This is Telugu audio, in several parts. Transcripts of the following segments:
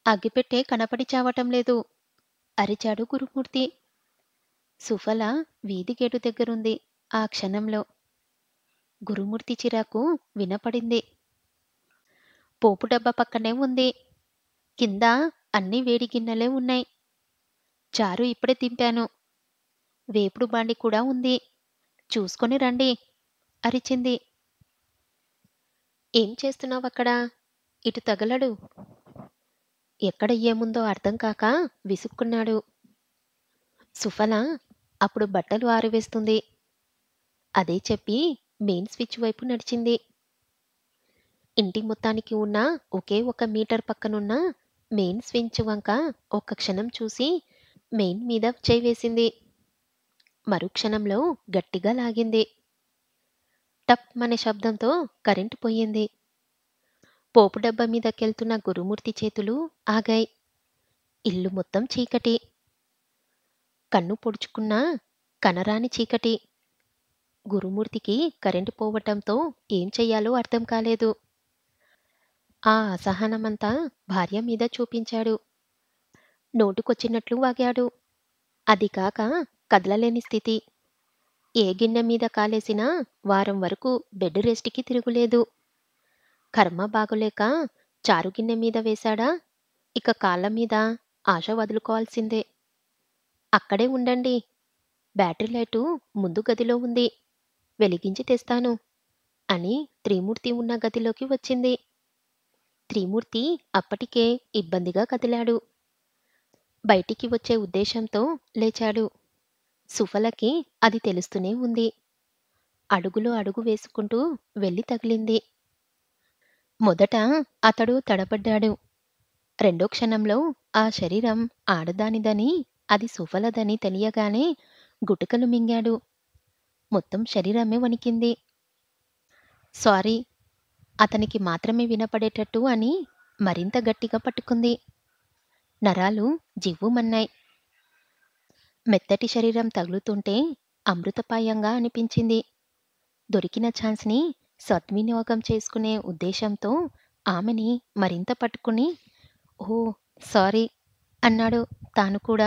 అగ్గిపెట్టే కనపడి చావటం లేదు అరిచాడు గురుమూర్తి సుఫల వీధి గేటు దగ్గరుంది ఆ క్షణంలో గురుమూర్తి చిరాకు వినపడింది పోపు డబ్బా పక్కనే ఉంది కింద అన్ని వేడి గిన్నెలే ఉన్నాయి చారు ఇప్పుడే తింపాను వేపుడు బాండి కూడా ఉంది చూసుకొని రండి అరిచింది ఏం చేస్తున్నావు అక్కడ ఇటు తగలడు ఎక్కడ ఏముందో అర్థం కాక విసుక్కున్నాడు సుఫల అప్పుడు బట్టలు ఆరవేస్తుంది అదే చెప్పి మెయిన్ స్విచ్ వైపు నడిచింది ఇంటి మొత్తానికి ఉన్న ఒకే ఒక మీటర్ పక్కనున్న మెయిన్ స్విచ్ వంక ఒక్క క్షణం చూసి మెయిన్ మీద చేయి వేసింది మరుక్షణంలో గట్టిగా లాగింది టప్ అనే శబ్దంతో కరెంటు పోయింది పోపు డబ్బా మీదకెళ్తున్న గురుమూర్తి చేతులు ఆగాయి ఇల్లు మొత్తం చీకటి కన్ను పొడుచుకున్న కనరాని చీకటి గురుమూర్తికి కరెంటు పోవటంతో ఏం చెయ్యాలో అర్థం కాలేదు ఆ అసహనమంతా భార్య మీద చూపించాడు నోటుకొచ్చినట్లు వాగాడు అది కాక కదలలేని స్థితి ఏ గిన్నె మీద కాలేసినా వారం వరకు బెడ్ రెస్ట్కి తిరుగులేదు కర్మ బాగులేక చారు గిన్నె మీద వేశాడా ఇక కాళ్ళ మీద ఆశ వదులుకోవాల్సిందే అక్కడే ఉండండి బ్యాటరీ లైటు ముందు గదిలో ఉంది వెలిగించి తెస్తాను అని త్రిమూర్తి ఉన్న గదిలోకి వచ్చింది త్రిమూర్తి అప్పటికే ఇబ్బందిగా కదిలాడు బయటికి వచ్చే ఉద్దేశంతో లేచాడు సుఫలకి అది తెలుస్తూనే ఉంది అడుగులో అడుగు వేసుకుంటూ వెళ్ళి తగిలింది మొదట అతడు తడబడ్డాడు రెండో క్షణంలో ఆ శరీరం ఆడదానిదని అది సుఫలదని తెలియగానే గుటకలు మింగాడు మొత్తం శరీరమే వణికింది సారీ అతనికి మాత్రమే వినపడేటట్టు అని మరింత గట్టిగా పట్టుకుంది నరాలు జివ్వుమన్నాయి మెత్తటి శరీరం తగులుతుంటే అమృతపాయంగా అనిపించింది దొరికిన ఛాన్స్ని సద్వినియోగం చేసుకునే ఉద్దేశంతో ఆమెని మరింత పట్టుకుని ఓ సారీ అన్నాడు తాను కూడా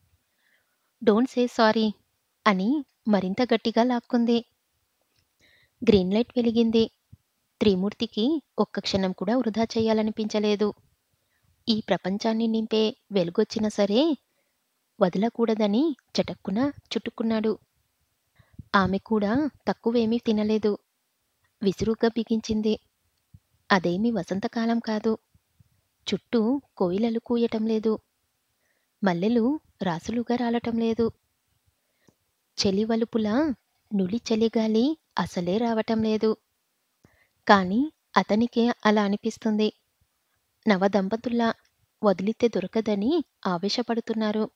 డోంట్ సే సారీ అని మరింత గట్టిగా లాక్కుంది గ్రీన్ లైట్ వెలిగింది త్రిమూర్తికి ఒక్క క్షణం కూడా వృధా చేయాలనిపించలేదు ఈ ప్రపంచాన్ని నింపే వెలుగొచ్చినా సరే వదలకూడదని చటక్కున చుట్టుకున్నాడు ఆమె కూడా తక్కువేమీ తినలేదు విసురుగా బిగించింది అదేమీ వసంతకాలం కాదు చుట్టూ కోయిలలు కూయటం లేదు మల్లెలు రాసులుగా రాలటం లేదు చెలివలుపులా నులి చలిగాలి అసలే రావటం లేదు కానీ అతనికే అలా అనిపిస్తుంది నవదంపతుల్లా వదిలితే దొరకదని ఆవేశపడుతున్నారు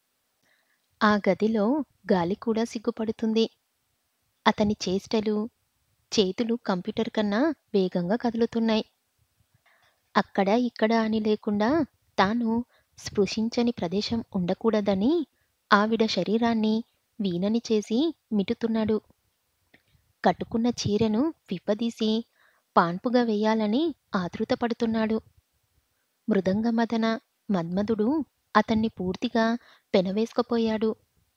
ఆ గదిలో గాలి కూడా సిగ్గుపడుతుంది అతని చేష్టలు చేతులు కంప్యూటర్ కన్నా వేగంగా కదులుతున్నాయి అక్కడ ఇక్కడ అని లేకుండా తాను స్పృశించని ప్రదేశం ఉండకూడదని ఆవిడ శరీరాన్ని వీణని చేసి మిటుతున్నాడు కట్టుకున్న చీరెను విప్పదీసి పాన్పుగా వేయాలని ఆతృతపడుతున్నాడు మృదంగమదన మన్మధుడు అతన్ని పూర్తిగా పెనవేసుకుపోయాడు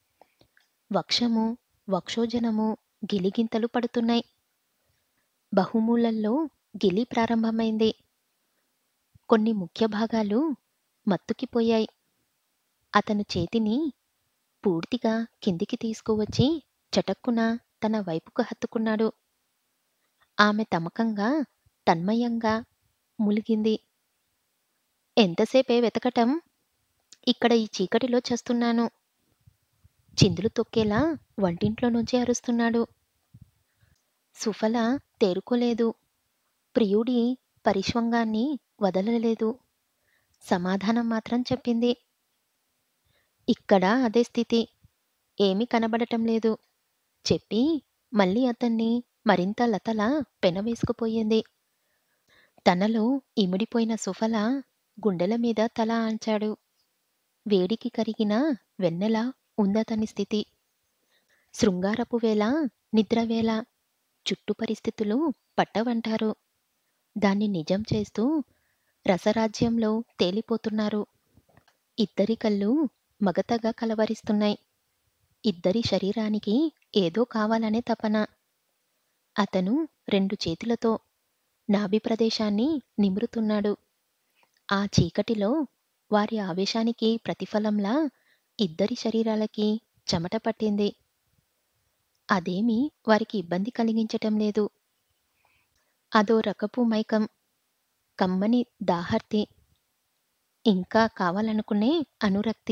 వక్షము వక్షోజనము గిలిగింతలు పడుతున్నాయి బహుమూలల్లో గిలి ప్రారంభమైంది కొన్ని ముఖ్య భాగాలు మత్తుకిపోయాయి అతను చేతిని పూర్తిగా కిందికి తీసుకువచ్చి చటక్కున తన వైపుకు హత్తుకున్నాడు ఆమె తమకంగా తన్మయంగా ములిగింది ఎంతసేపే వెతకటం ఇక్కడ ఈ చీకటిలో చస్తున్నాను చిందులు తొక్కేలా వంటింట్లో నుంచి అరుస్తున్నాడు సుఫల తేరుకోలేదు ప్రియుడి పరిష్వంగాన్ని వదలలేదు సమాధానం మాత్రం చెప్పింది ఇక్కడ అదే స్థితి ఏమీ కనబడటం లేదు చెప్పి మళ్ళీ అతన్ని మరింత లతల పెనవేసుకుపోయింది తనలో ఇమిడిపోయిన సుఫల గుండెల మీద తల ఆంచాడు వేడికి కరిగిన వెన్నెల ఉందతని స్థితి శృంగారపు వేళ నిద్రవేళ చుట్టు పరిస్థితులు పట్టవంటారు దాన్ని నిజం చేస్తూ రసరాజ్యంలో తేలిపోతున్నారు ఇద్దరి కళ్ళు మగతగా కలవరిస్తున్నాయి ఇద్దరి శరీరానికి ఏదో కావాలనే తపన అతను రెండు చేతులతో నాభి ప్రదేశాన్ని నిమురుతున్నాడు ఆ చీకటిలో వారి ఆవేశానికి ప్రతిఫలంలా ఇద్దరి శరీరాలకి చెమట పట్టింది అదేమీ వారికి ఇబ్బంది కలిగించటం లేదు అదో రకపు మైకం కమ్మని దాహర్తి ఇంకా కావాలనుకునే అనురక్తి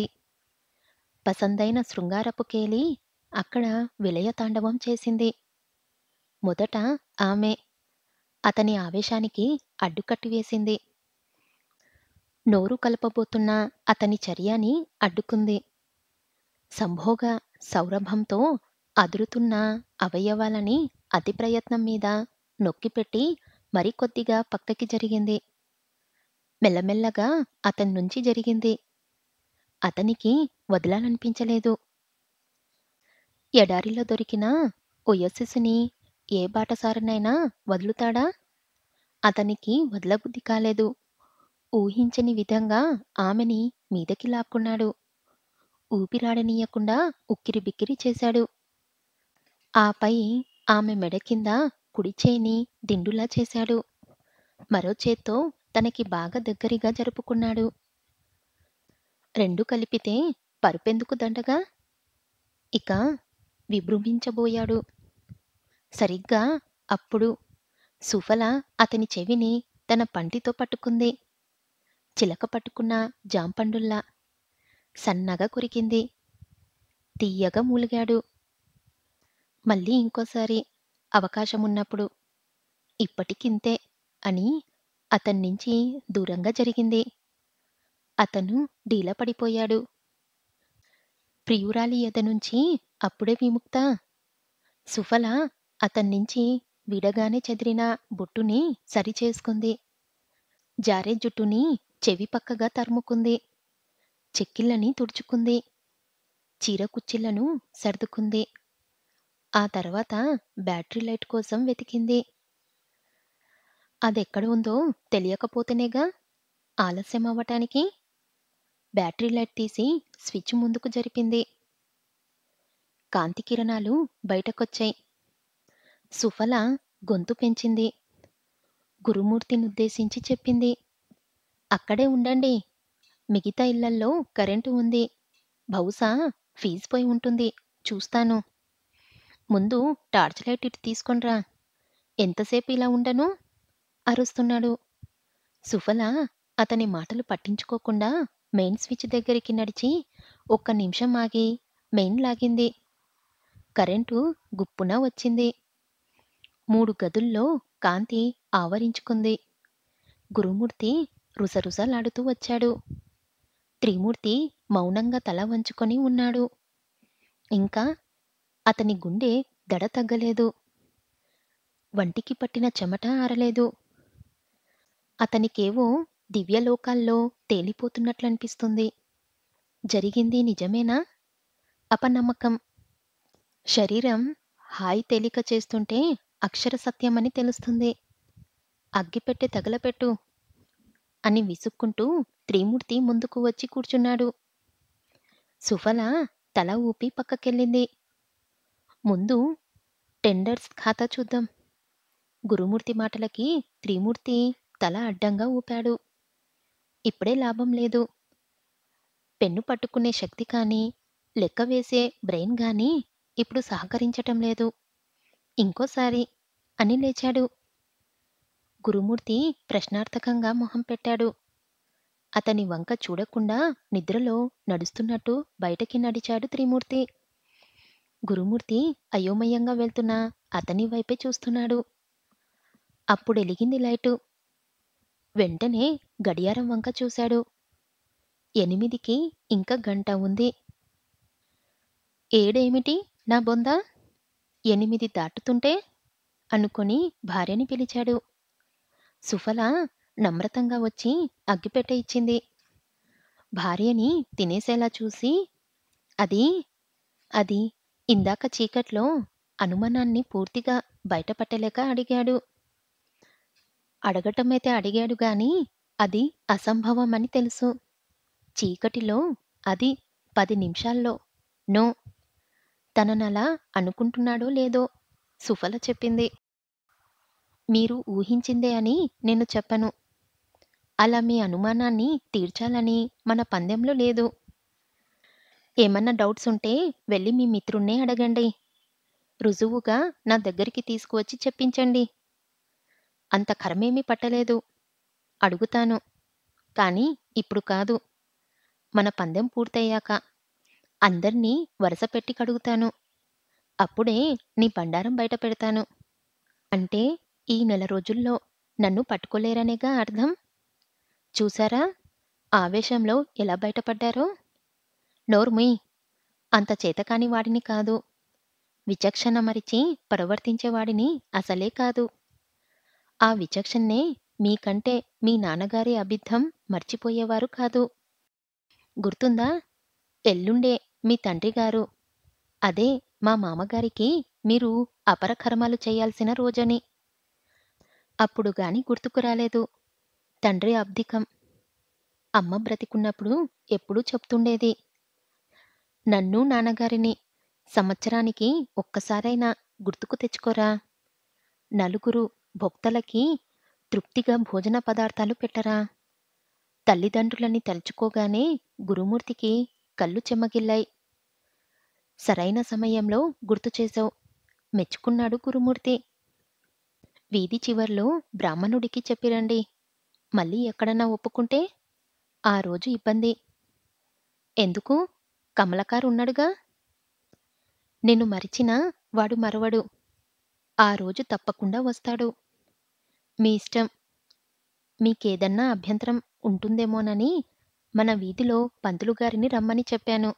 పసందైన శృంగారపు కేలి అక్కడ విలయతాండవం చేసింది మొదట ఆమె అతని ఆవేశానికి అడ్డుకట్టి వేసింది నోరు కలపబోతున్న అతని చర్యని అడ్డుకుంది సంభోగ సౌరభంతో అదురుతున్న అవయవాలని అతి ప్రయత్నం మీద నొక్కిపెట్టి మరికొద్దిగా పక్కకి జరిగింది మెల్లమెల్లగా అతని నుంచి జరిగింది అతనికి వదలాలనిపించలేదు ఎడారిలో దొరికిన ఒయస్సుని ఏ బాటసారినైనా వదులుతాడా అతనికి వదలబుద్ధి కాలేదు ఊహించని విధంగా ఆమెని మీదకి లాక్కున్నాడు ఊపిరాడనీయకుండా ఉక్కిరి బిక్కిరి చేశాడు ఆపై ఆమె మెడ కింద కుడి చేయిని దిండులా చేశాడు మరో చేత్తో తనకి బాగా దగ్గరగా జరుపుకున్నాడు రెండు కలిపితే పరుపెందుకు దండగా ఇక విభృంభించబోయాడు సరిగ్గా అప్పుడు సుఫల అతని చెవిని తన పంటితో పట్టుకుంది చిలక పట్టుకున్న జాంపండుల్లా సన్నగా కొరికింది తీయగా మూలిగాడు మళ్ళీ ఇంకోసారి అవకాశమున్నప్పుడు ఇప్పటికింతే అని అతన్నించి దూరంగా జరిగింది అతను డీలా పడిపోయాడు ప్రియురాలి ఎద నుంచి అప్పుడే విముక్త సుఫల అతన్నించి విడగానే చెదిరిన బొట్టుని సరిచేసుకుంది జారే జుట్టుని చెవి పక్కగా తరుముకుంది చెక్కిళ్ళని తుడుచుకుంది చీర కుచ్చిళ్లను సర్దుకుంది ఆ తర్వాత బ్యాటరీ లైట్ కోసం వెతికింది అదెక్కడ ఉందో తెలియకపోతేనేగా ఆలస్యం అవ్వటానికి బ్యాటరీ లైట్ తీసి స్విచ్ ముందుకు జరిపింది కాంతి కిరణాలు బయటకొచ్చాయి సుఫల గొంతు పెంచింది గురుమూర్తినుద్దేశించి చెప్పింది అక్కడే ఉండండి మిగతా ఇళ్లల్లో కరెంటు ఉంది బహుశా ఫీజు పోయి ఉంటుంది చూస్తాను ముందు టార్చ్ లైట్ ఇటు తీసుకొనిరా ఎంతసేపు ఇలా ఉండను అరుస్తున్నాడు సుఫల అతని మాటలు పట్టించుకోకుండా మెయిన్ స్విచ్ దగ్గరికి నడిచి ఒక్క నిమిషం ఆగి మెయిన్ లాగింది కరెంటు గుప్పున వచ్చింది మూడు గదుల్లో కాంతి ఆవరించుకుంది గురుమూర్తి రుసరుసలాడుతూ వచ్చాడు త్రిమూర్తి మౌనంగా తల వంచుకొని ఉన్నాడు ఇంకా అతని గుండె దడ తగ్గలేదు వంటికి పట్టిన చెమట ఆరలేదు అతనికేవో దివ్యలోకాల్లో తేలిపోతున్నట్లనిపిస్తుంది జరిగింది నిజమేనా అపనమ్మకం శరీరం హాయి తేలిక చేస్తుంటే అక్షర సత్యమని తెలుస్తుంది అగ్గిపెట్టె తగలపెట్టు అని విసుక్కుంటూ త్రిమూర్తి ముందుకు వచ్చి కూర్చున్నాడు సుఫల తల ఊపి పక్కకెళ్ళింది ముందు టెండర్స్ ఖాతా చూద్దాం గురుమూర్తి మాటలకి త్రిమూర్తి తల అడ్డంగా ఊపాడు ఇప్పుడే లాభం లేదు పెన్ను పట్టుకునే శక్తి కానీ లెక్క వేసే బ్రెయిన్ గాని ఇప్పుడు సహకరించటం లేదు ఇంకోసారి అని లేచాడు గురుమూర్తి ప్రశ్నార్థకంగా మొహం పెట్టాడు అతని వంక చూడకుండా నిద్రలో నడుస్తున్నట్టు బయటకి నడిచాడు త్రిమూర్తి గురుమూర్తి అయోమయంగా వెళ్తున్న అతని వైపే చూస్తున్నాడు అప్పుడెలిగింది లైటు వెంటనే గడియారం వంక చూశాడు ఎనిమిదికి ఇంకా గంట ఉంది ఏడేమిటి నా బొంద ఎనిమిది దాటుతుంటే అనుకొని భార్యని పిలిచాడు సుఫల నమ్రతంగా వచ్చి అగ్గిపెట్టె ఇచ్చింది భార్యని తినేసేలా చూసి అది అది ఇందాక చీకట్లో అనుమానాన్ని పూర్తిగా బయటపట్టలేక అడిగాడు అడగటమైతే అడిగాడు గాని అది అసంభవమని తెలుసు. చీకటిలో అది పది నిమిషాల్లో నో. తననలా అనుకుంటున్నాడో లేదో సుఫల చెప్పింది. మీరు ఊహించిందే అని నేను చెప్పను. అలా మీ అనుమానాన్ని తీర్చాలని మన పందెంలో లేదు. ఏమన్నా డౌట్స్ ఉంటే వెళ్ళి మీ మిత్రుణ్ణే అడగండి. రుజువుగా నా దగ్గరికి తీసుకువచ్చి చెప్పించండి. అంత కర్మేమీ పట్టలేదు. అడుగుతాను. కానీ ఇప్పుడు కాదు. మన పందెం పూర్తయ్యాక. అందర్నీ వరసపెట్టి కడుగుతాను. అప్పుడే నీ బండారం బయట పెడతాను. అంటే ఈ నెల రోజుల్లో నన్ను పట్టుకోలేరనేగా అర్థం. చూశారా ఆవేశంలో ఎలా బయటపడ్డారో. నోర్ముయ్. అంత చేతకాని వాడిని కాదు. విచక్షణ మరిచి ప్రవర్తించేవాడిని అసలే కాదు. ఆ విచక్షణే మీకంటే మీ నాన్నగారి అబిద్ధం మర్చిపోయేవారు కాదు. గుర్తుందా? ఎల్లుండే మీ తండ్రిగారు అదే మా మామగారికి మీరు అపర కర్మలు చేయాల్సిన రోజని. అప్పుడు గాని గుర్తుకు రాలేదు. తండ్రి అబ్దికం. అమ్మ బ్రతికున్నప్పుడు ఎప్పుడూ చెప్తుండేది. నన్నూ నాన్నగారిని సంవత్సరానికి ఒక్కసారైనా గుర్తుకు తెచ్చుకోరా. నలుగురు భోక్తలకి తృప్తిగా భోజన పదార్థాలు పెట్టరా. తల్లిదండ్రులని తలుచుకోగానే గురుమూర్తికి కళ్ళు చెమ్మగిల్లాయ్. సరైన సమయంలో గుర్తు చేశావ్. మెచ్చుకున్నాడు గురుమూర్తి. వీధి చివర్లో బ్రాహ్మణుడికి చెప్పిరండి. మళ్ళీ ఎక్కడన్నా ఒప్పుకుంటే ఆ రోజు ఇబ్బంది. ఎందుకు? కమలకారు ఉన్నాడుగా. నిన్ను మరిచినా వాడు మరవడు. ఆ రోజు తప్పకుండా వస్తాడు. మీ ఇష్టం. మీకేదన్నా అభ్యంతరం ఉంటుందేమోనని మన వీధిలో పంతులుగారిని రమ్మని చెప్పాను.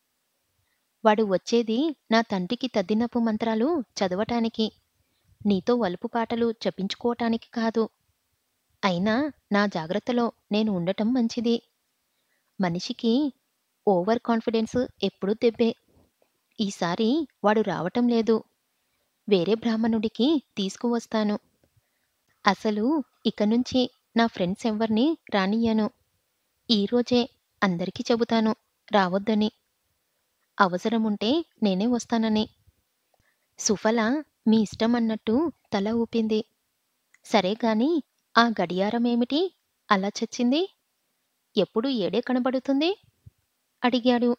వాడు వచ్చేది నా తండ్రికి తద్దినపు మంత్రాలు చదవటానికి, నీతో వలుపు పాటలు చెప్పించుకోటానికి కాదు. అయినా నా జాగ్రత్తలో నేను ఉండటం మంచిది. మనిషికి ఓవర్ కాన్ఫిడెన్స్ ఎప్పుడూ దెబ్బే. ఈసారి వాడు రావటం లేదు. వేరే బ్రాహ్మణుడికి తీసుకువస్తాను. అసలు ఇకనుంచి నా ఫ్రెండ్స్ ఎవ్వర్నీ రానియ్యను. ఈరోజే అందరికీ చెబుతాను రావొద్దని. అవసరముంటే నేనే వస్తానని. సుఫల మీ ఇష్టం అన్నట్టు తల ఊపింది. సరేగాని ఆ గడియారమేమిటి అలా చచ్చింది? ఎప్పుడూ ఏడే కనబడుతుంది? అడిగాడు.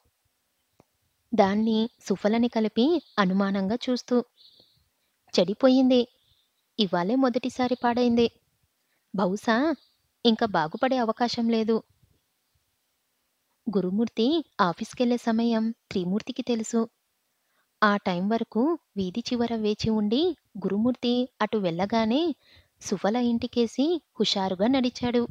దాన్ని సుఫలని కలిపి అనుమానంగా చూస్తూ. చెడిపోయింది. ఇవాళే మొదటిసారి పాడైంది. బహుశా ఇంక బాగుపడే అవకాశం లేదు. గురుమూర్తి ఆఫీస్కెళ్ళే సమయం త్రిమూర్తికి తెలుసు. ఆ టైం వరకు వీధి చివర వేచి ఉండి గురుమూర్తి అటు వెళ్ళగానే సుఫల ఇంటికేసి హుషారుగా నడిచాడు.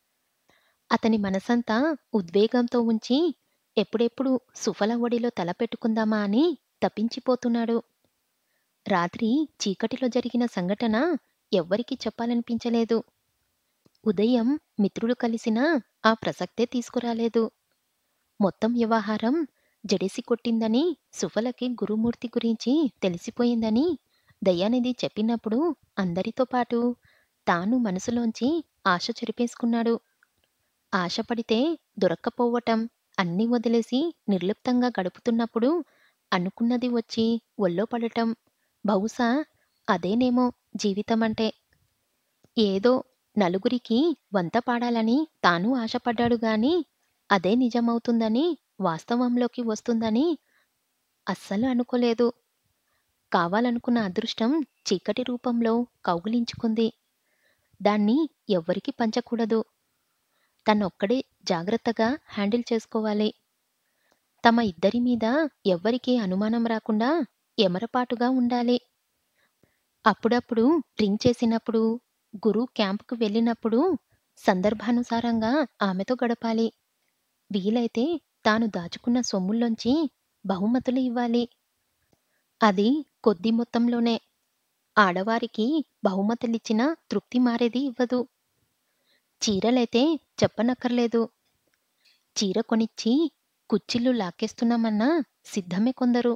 అతని మనసంతా ఉద్వేగంతో ఉంచి ఎప్పుడెప్పుడు సుఫల ఒడిలో తల పెట్టుకుందామా అని తపించిపోతున్నాడు. రాత్రి చీకటిలో జరిగిన సంఘటన ఎవ్వరికీ చెప్పాలనిపించలేదు. ఉదయం మిత్రులు కలిసినా ఆ ప్రసక్తే తీసుకురాలేదు. మొత్తం వ్యవహారం జడిసి కొట్టిందని సుఫలకి గురుమూర్తి గురించి తెలిసిపోయిందని దయానిధి చెప్పినప్పుడు అందరితో పాటు తాను మనసులోంచి ఆశ చెరిపేసుకున్నాడు. ఆశపడితే దొరక్కపోవటం అన్నీ వదిలేసి నిర్లిప్తంగా గడుపుతున్నప్పుడు అనుకున్నది వచ్చి ఒళ్ళో పడటం బహుశా అదేనేమో జీవితమంటే. ఏదో నలుగురికి వంత పాడాలని తాను ఆశపడ్డాడు గాని అదే నిజమవుతుందని వాస్తవంలోకి వస్తుందని అస్సలు అనుకోలేదు. కావాలనుకున్న అదృష్టం చీకటి రూపంలో కౌగిలించుకుంది. దాన్ని ఎవ్వరికీ పంచకూడదు. తనొక్కడే జాగ్రత్తగా హ్యాండిల్ చేసుకోవాలి. తమ ఇద్దరి మీద ఎవ్వరికీ అనుమానం రాకుండా ఎమరపాటుగా ఉండాలి. అప్పుడప్పుడు డ్రింక్ చేసినప్పుడు, గురు క్యాంపుకు వెళ్ళినప్పుడు సందర్భానుసారంగా ఆమెతో గడపాలి. వీలైతే తాను దాచుకున్న సొమ్ముల్లోంచి బహుమతులు ఇవ్వాలి. అది కొద్ది మొత్తంలోనే. ఆడవారికి బహుమతులిచ్చినా తృప్తి మారేది ఇవ్వదు. చీరలైతే చెప్పనక్కర్లేదు. చీర కొనిచ్చి కుచ్చిళ్ళు లాక్కేస్తున్నామన్నా సిద్ధమే కొందరు.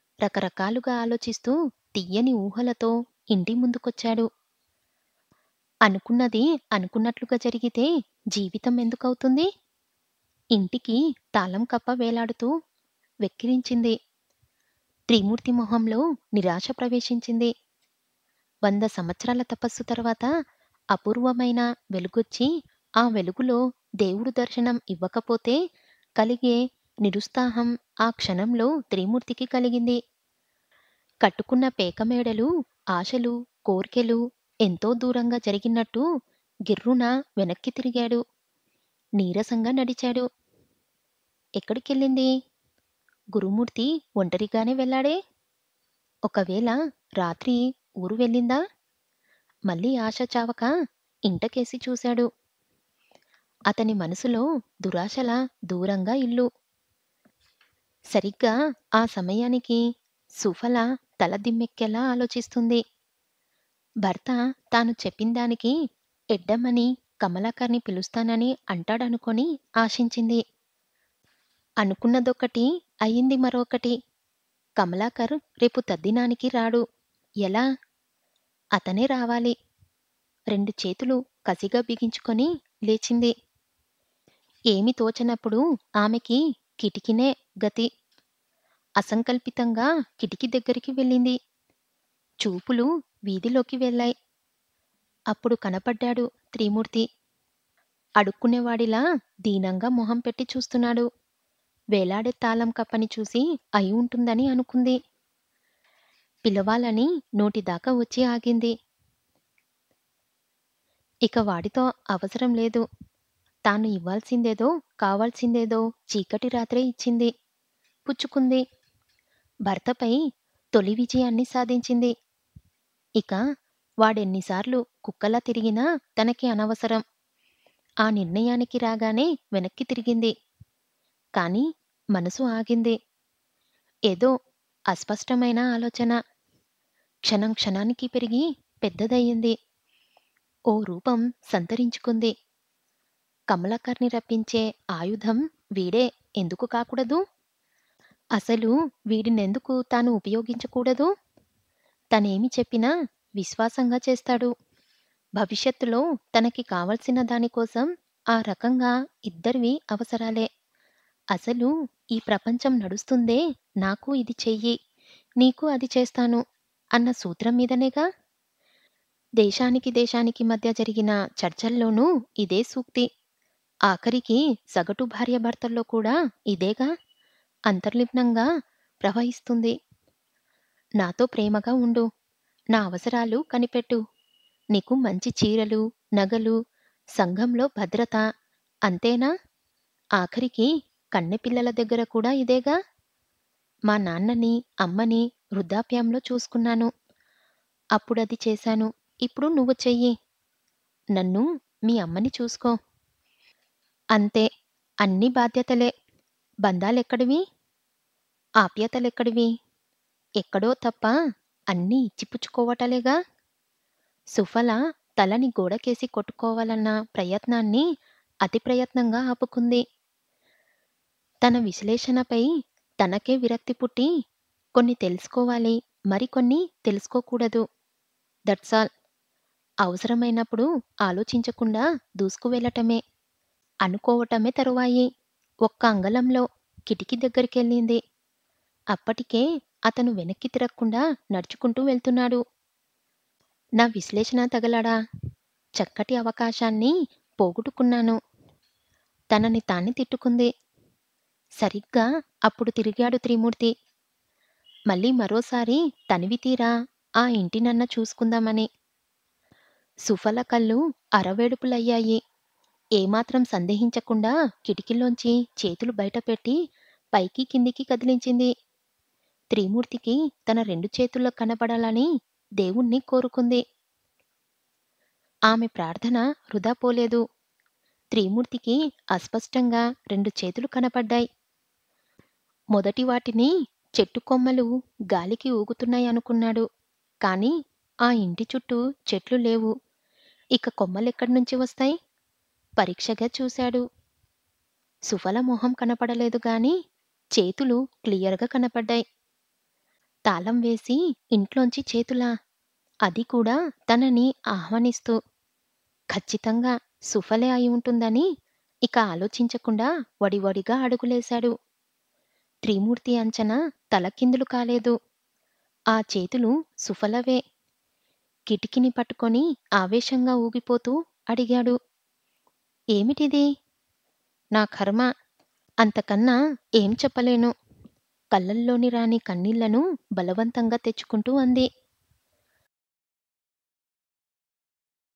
రకరకాలుగా ఆలోచిస్తూ తియ్యని ఊహలతో ఇంటి ముందుకొచ్చాడు. అనుకున్నది అనుకున్నట్లుగా జరిగితే జీవితం ఎందుకవుతుంది ఇంటికి తాళం కప్ప వేలాడుతూ వెక్కిరించింది త్రిమూర్తి మొహంలో నిరాశ ప్రవేశించింది వంద సంవత్సరాల తపస్సు తర్వాత అపూర్వమైన వెలుగొచ్చి ఆ వెలుగులో దేవుడు దర్శనం ఇవ్వకపోతే కలిగే నిరుత్సాహం ఆ క్షణంలో త్రిమూర్తికి కలిగింది కట్టుకున్న పేకమేడలు ఆశలు కోర్కెలు ఎంతో దూరంగా జరిగినట్టు గిర్రున వెనక్కి తిరిగాడు నీరసంగా నడిచాడు ఎక్కడికెళ్ళింది గురుమూర్తి ఒంటరిగానే వెళ్ళాడే ఒకవేళ రాత్రి ఊరు వెళ్ళిందా మళ్ళీ ఆశ చావక ఇంటకేసి చూశాడు అతని మనసులో దురాశల దూరంగా ఇల్లు సరిగ్గా ఆ సమయానికి సుఫల తల దిమ్మెక్కేలా ఆలోచిస్తుంది భర్త తాను చెప్పిన దానికి ఎడ్డమని కమలాకర్ని పిలుస్తానని అంటాడనుకొని ఆశించింది అనుకున్నదొకటి అయింది మరొకటి కమలాకర్ రేపు తద్దినానికి రాడు ఎలా అతనే రావాలి రెండు చేతులు కసిగా బిగించుకొని లేచింది ఏమి తోచనప్పుడు ఆమెకి కిటికీనే గతి అసంకల్పితంగా కిటికీ దగ్గరికి వెళ్ళింది చూపులు వీధిలోకి వెళ్ళాయి అప్పుడు కనపడ్డాడు త్రిమూర్తి అడుక్కునేవాడిలా దీనంగా మొహం పెట్టి చూస్తున్నాడు వేలాడే తాళం కప్పని చూసి అయి ఉంటుందని అనుకుంది పిలవాలని నోటిదాకా వచ్చి ఆగింది ఇక వాడితో అవసరం లేదు తాను ఇవ్వాల్సిందేదో కావాల్సిందేదో చీకటి రాత్రే ఇచ్చింది పుచ్చుకుంది భర్తపై తొలి విజయాన్ని సాధించింది ఇక వాడెన్నిసార్లు కుక్కలా తిరిగినా తనకి అనవసరం ఆ నిర్ణయానికి రాగానే వెనక్కి తిరిగింది కాని మనసు ఆగింది ఏదో అస్పష్టమైన ఆలోచన క్షణం క్షణానికి పెరిగి పెద్దదయ్యింది ఓ రూపం సంతరించుకుంది కమలాకర్ని రప్పించే ఆయుధం వీడే ఎందుకు కాకూడదు అసలు వీడినెందుకు తాను ఉపయోగించకూడదు తనేమి చెప్పినా విశ్వాసంగా చేస్తాడు భవిష్యత్తులో తనకి కావలసిన దానికోసం ఆ రకంగా ఇద్దరివి అవసరాలే అసలు ఈ ప్రపంచం నడుస్తుందే నాకు ఇది చెయ్యి నీకు అది చేస్తాను అన్న సూత్రం మీదనేగా దేశానికి దేశానికి మధ్య జరిగిన చర్చల్లోనూ ఇదే సూక్తి ఆఖరికి సగటు భార్యాభర్తల్లో కూడా ఇదేగా అంతర్లిప్నంగా ప్రవహిస్తుంది నాతో ప్రేమగా ఉండు నా అవసరాలు కనిపెట్టు నీకు మంచి చీరలు నగలు సంఘంలో భద్రత అంతేనా ఆఖరికి కన్నెపిల్లల దగ్గర కూడా ఇదేగా మా నాన్నని అమ్మని వృద్ధాప్యంలో చూసుకున్నాను అప్పుడది చేశాను ఇప్పుడు నువ్వు చెయ్యి నన్ను మీ అమ్మని చూసుకో అంతే అన్ని బాధ్యతలే బంధాలెక్కడివి ఆప్యాతలెక్కడివి ఎక్కడో తప్ప అన్నీ ఇచ్చిపుచ్చుకోవటలేగా సుఫల తలని గోడకేసి కొట్టుకోవాలన్న ప్రయత్నాన్ని అతి ప్రయత్నంగా ఆపుకుంది తన విశ్లేషణపై తనకే విరక్తి పుట్టి కొన్ని తెలుసుకోవాలి మరికొన్ని తెలుసుకోకూడదు దట్స్ ఆల్ అవసరమైనప్పుడు ఆలోచించకుండా దూసుకు వెళ్ళటమే అనుకోవటమే తరువాయి ఒక్క అంగళంలో కిటికీ దగ్గరికెళ్ళింది అప్పటికే అతను వెనక్కి తిరగకుండా నడుచుకుంటూ వెళ్తున్నాడు నా విశ్లేషణ తగలడా చక్కటి అవకాశాన్ని పోగొట్టుకున్నాను తనని తానే తిట్టుకుంది సరిగ్గా అప్పుడు తిరిగాడు త్రిమూర్తి మళ్ళీ మరోసారి తనివి తీరా ఆ ఇంటినన్న చూసుకుందామని సుఫల కళ్ళు అరవేడుపులయ్యాయి ఏమాత్రం సందేహించకుండా కిటికీలోంచి చేతులు బయటపెట్టి పైకి కిందికి కదిలించింది త్రిమూర్తికి తన రెండు చేతుల్లో కనబడాలని దేవుణ్ణి కోరుకుంది ఆమె ప్రార్థన వృధా పోలేదు త్రిమూర్తికి అస్పష్టంగా రెండు చేతులు కనపడ్డాయి మొదటి వాటిని చెట్టు కొమ్మలు గాలికి ఊగుతున్నాయనుకున్నాడు కాని ఆ ఇంటి చుట్టూ చెట్లు లేవు ఇక కొమ్మలెక్కడి నుంచి వస్తాయి పరీక్షగా చూశాడు సుఫల మొహం కనపడలేదు గాని చేతులు క్లియర్గా కనపడ్డాయి తాళం వేసి ఇంట్లోంచి చేతులా అది కూడా తనని ఆహ్వానిస్తూ ఖచ్చితంగా సుఫలే అయి ఉంటుందని ఇక ఆలోచించకుండా వడివడిగా అడుగులేశాడు త్రిమూర్తి అంచనా తలకిందులు కాలేదు ఆ చేతులు సుఫలవే కిటికీని పట్టుకొని ఆవేశంగా ఊగిపోతూ అడిగాడు ఏమిటిది నా కర్మ అంతకన్నా ఏం చెప్పలేను కళ్ళల్లోని రాని కన్నీళ్లను బలవంతంగా తెచ్చుకుంటూ అంది